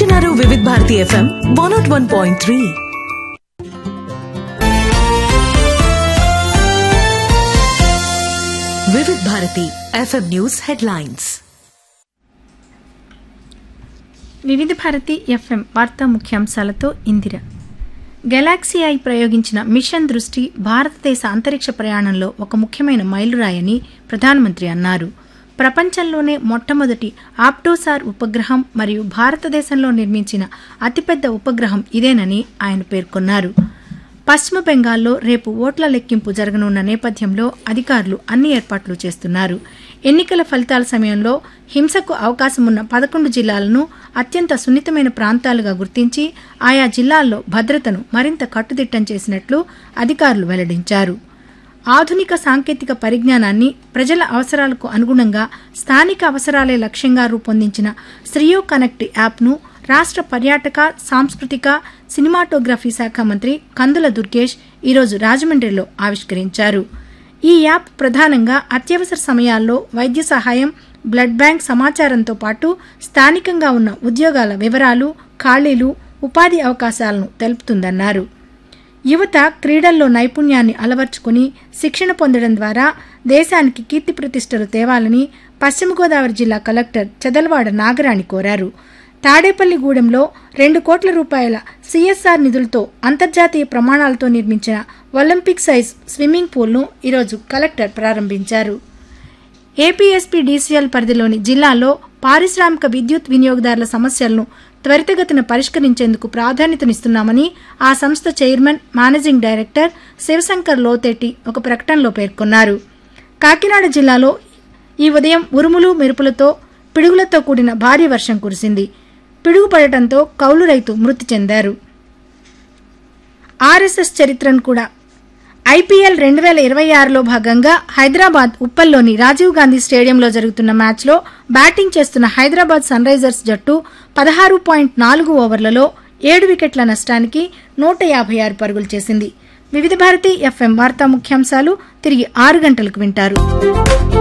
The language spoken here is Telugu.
వింటున్నారు Vividh Bharati FM one nought one point three Vividh Bharati FM news headlines Vividh Bharati FM వార్తా ముఖ్యాంశాలతో ఇందిర గెలాక్సీ ఐ ప్రయోగించిన మిషన్ దృష్టి భారతదేశ అంతరిక్ష ప్రయాణంలో ఒక ముఖ్యమైన మైలురాయని ప్రధానమంత్రి అన్నారు ప్రపంచంలోనే మొట్టమొదటి ఆప్టోసార్ ఉపగ్రహం మరియు భారతదేశంలో నిర్మించిన అతిపెద్ద ఉపగ్రహం ఇదేనని ఆయన పేర్కొన్నారు పశ్చిమ బెంగాల్లో రేపు ఓట్ల లెక్కింపు జరగనున్న నేపథ్యంలో అధికారులు అన్ని ఏర్పాట్లు చేస్తున్నారు ఎన్నికల ఫలితాల సమయంలో హింసకు అవకాశమున్న పదకొండు జిల్లాలను అత్యంత సున్నితమైన ప్రాంతాలుగా గుర్తించి ఆయా జిల్లాల్లో భద్రతను మరింత కట్టుదిట్టం చేసినట్లు అధికారులు వెల్లడించారు ఆధునిక సాంకేతిక పరిజ్ఞానాన్ని ప్రజల అవసరాలకు అనుగుణంగా స్థానిక అవసరాలే లక్ష్యంగా రూపొందించిన శ్రీయో కనెక్ట్ యాప్ను రాష్ట్ర పర్యాటక సాంస్కృతిక సినిమాటోగ్రఫీ శాఖ మంత్రి కందుల దుర్గేష్ ఈరోజు రాజమండ్రిలో ఆవిష్కరించారు ఈ యాప్ ప్రధానంగా అత్యవసర సమయాల్లో వైద్య సహాయం బ్లడ్ బ్యాంక్ సమాచారంతో పాటు స్థానికంగా ఉన్న ఉద్యోగాల వివరాలు ఖాళీలు ఉపాధి అవకాశాలను తెలుపుతుందన్నారు యువత క్రీడల్లో నైపుణ్యాన్ని అలవర్చుకుని శిక్షణ పొందడం ద్వారా దేశానికి కీర్తి ప్రతిష్టలు తేవాలని పశ్చిమ గోదావరి జిల్లా కలెక్టర్ చెదలవాడ నాగరాణి కోరారు తాడేపల్లిగూడెంలో రెండు కోట్ల రూపాయల సిఎస్ఆర్ నిధులతో అంతర్జాతీయ ప్రమాణాలతో నిర్మించిన ఒలింపిక్ సైజ్ స్విమ్మింగ్ పూల్ను ఈరోజు కలెక్టర్ ప్రారంభించారు ఏపీఎస్పీ డీసీఎల్ పరిధిలోని జిల్లాల్లో పారిశ్రామిక విద్యుత్ వినియోగదారుల సమస్యలను త్వరితగతిన పరిష్కరించేందుకు ప్రాధాన్యతనిస్తున్నామని ఆ సంస్థ chairman managing director Sivasankar Lotheti ఒక ప్రకటనలో పేర్కొన్నారు కాకినాడ జిల్లాలో ఈ ఉదయం ఉరుములు మెరుపులతో పిడుగులతో కూడిన భారీ వర్షం కురిసింది పిడుగు పడటంతో కౌలు రైతు మృతి చెందారు ఆర్ఎస్ఎస్ చరిత్రను కూడా ఐపీఎల్ రెండు వేల ఇరవై ఆరులో భాగంగా హైదరాబాద్ ఉప్పల్లోని రాజీవ్ గాంధీ స్టేడియంలో జరుగుతున్న మ్యాచ్లో బ్యాటింగ్ చేస్తున్న హైదరాబాద్ సన్ రైజర్స్ జట్టు పదహారు పాయింట్ నాలుగు ఓవర్లలో ఏడు వికెట్ల నష్టానికి నూట యాభై ఆరు పరుగులు చేసింది వివిధ భారతి ఎఫ్ఎం వార్తా ముఖ్యాంశాలు తిరిగి ఆరు గంటలకు వింటారు